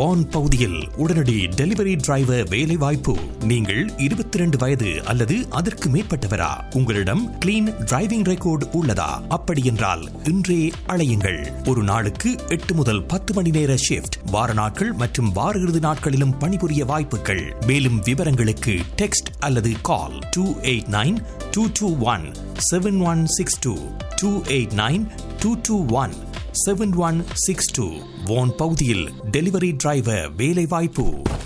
வான் பகுதியில் உடனடி delivery driver வேலை வாய்ப்பு நீங்கள் இருபத்தி ரெண்டு வயது அல்லது அதற்கு மேற்பட்டவரா உங்களிடம் கிளீன் டிரைவிங் ரெக்கார்டு உள்ளதா அப்படி என்றால் இன்றே அழையுங்கள் ஒரு நாளுக்கு எட்டு முதல் பத்து மணி நேர ஷிப்ட் வார நாட்கள் மற்றும் வார இறுதி நாட்களிலும் பணிபுரிய வாய்ப்புகள் மேலும் விவரங்களுக்கு டெக்ஸ்ட் அல்லது call two eight nine two two one seven one six two two eight nine two two one seven one six two வோன் பகுதியில் டெலிவரி டிரைவர் வேலை வாய்ப்பு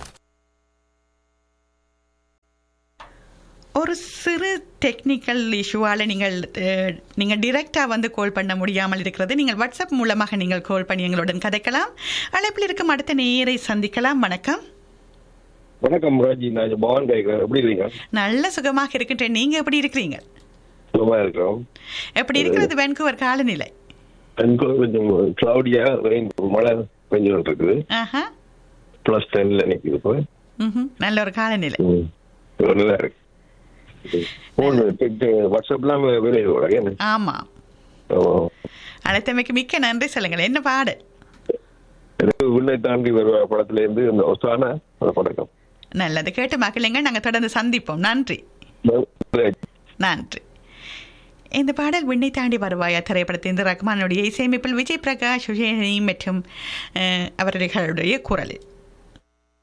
ஒரு சிறு டெக்னிக்கல் இஷ்யூவால் நீங்கள் அஹ், நீங்கள் டிரெக்டாக வந்து கால் பண்ண முடியாமல் இருக்கிறது நீங்கள் வாட்ஸ்அப் மூலமாக நீங்கள் கால் பண்ணி எங்களுடன் கதைக்கலாம் அழைப்பில் இருக்கும் அடுத்த நேரை சந்திக்கலாம் வணக்கம் வணக்கம் ராஜி நான் பவன் கேட்கிறேன் எப்படி இருக்கீங்க நல்ல சுகமாக இருக்கின்றேன் நீங்கள் எப்படி இருக்கிறீங்க சுகமா இருக்கிறோம் எப்படி இருக்கிறது வென்கூவர் காலநிலை எனக்கு கொஞ்சம் கிளவுடியா ரெயின் மழை பெஞ்சு இருக்குது ஆஹா பிளஸ் டென்ல நிக்குது இப்போ ம்ஹும். நல்ல ஒரு காலநிலை ம். இது நல்லா இருக்கு ஃபோன் வாட்ஸ்அப்லாம் வேலையோட என்ன ஆமாம் அழைத்தமைக்கு மிக்க நன்றி சொல்லுங்கள் என்ன பாடு எனக்கு உன்னை தாண்டி வருவ படத்துல இருந்து இந்த ஒசான அந்த படக்கம் நல்லது கேட்டு மக்களுங்க நாங்கள் தொடர்ந்து சந்திப்போம் நன்றி நன்றி இந்த பாடல் விண்ணை தாண்டி வருவாயா திரைப்படத்தின் ரஹ்மானுடைய இசையமைப்பில் விஜய் பிரகாஷ் விஜயனி மற்றும் அஹ், அவர்களுடைய குரலில்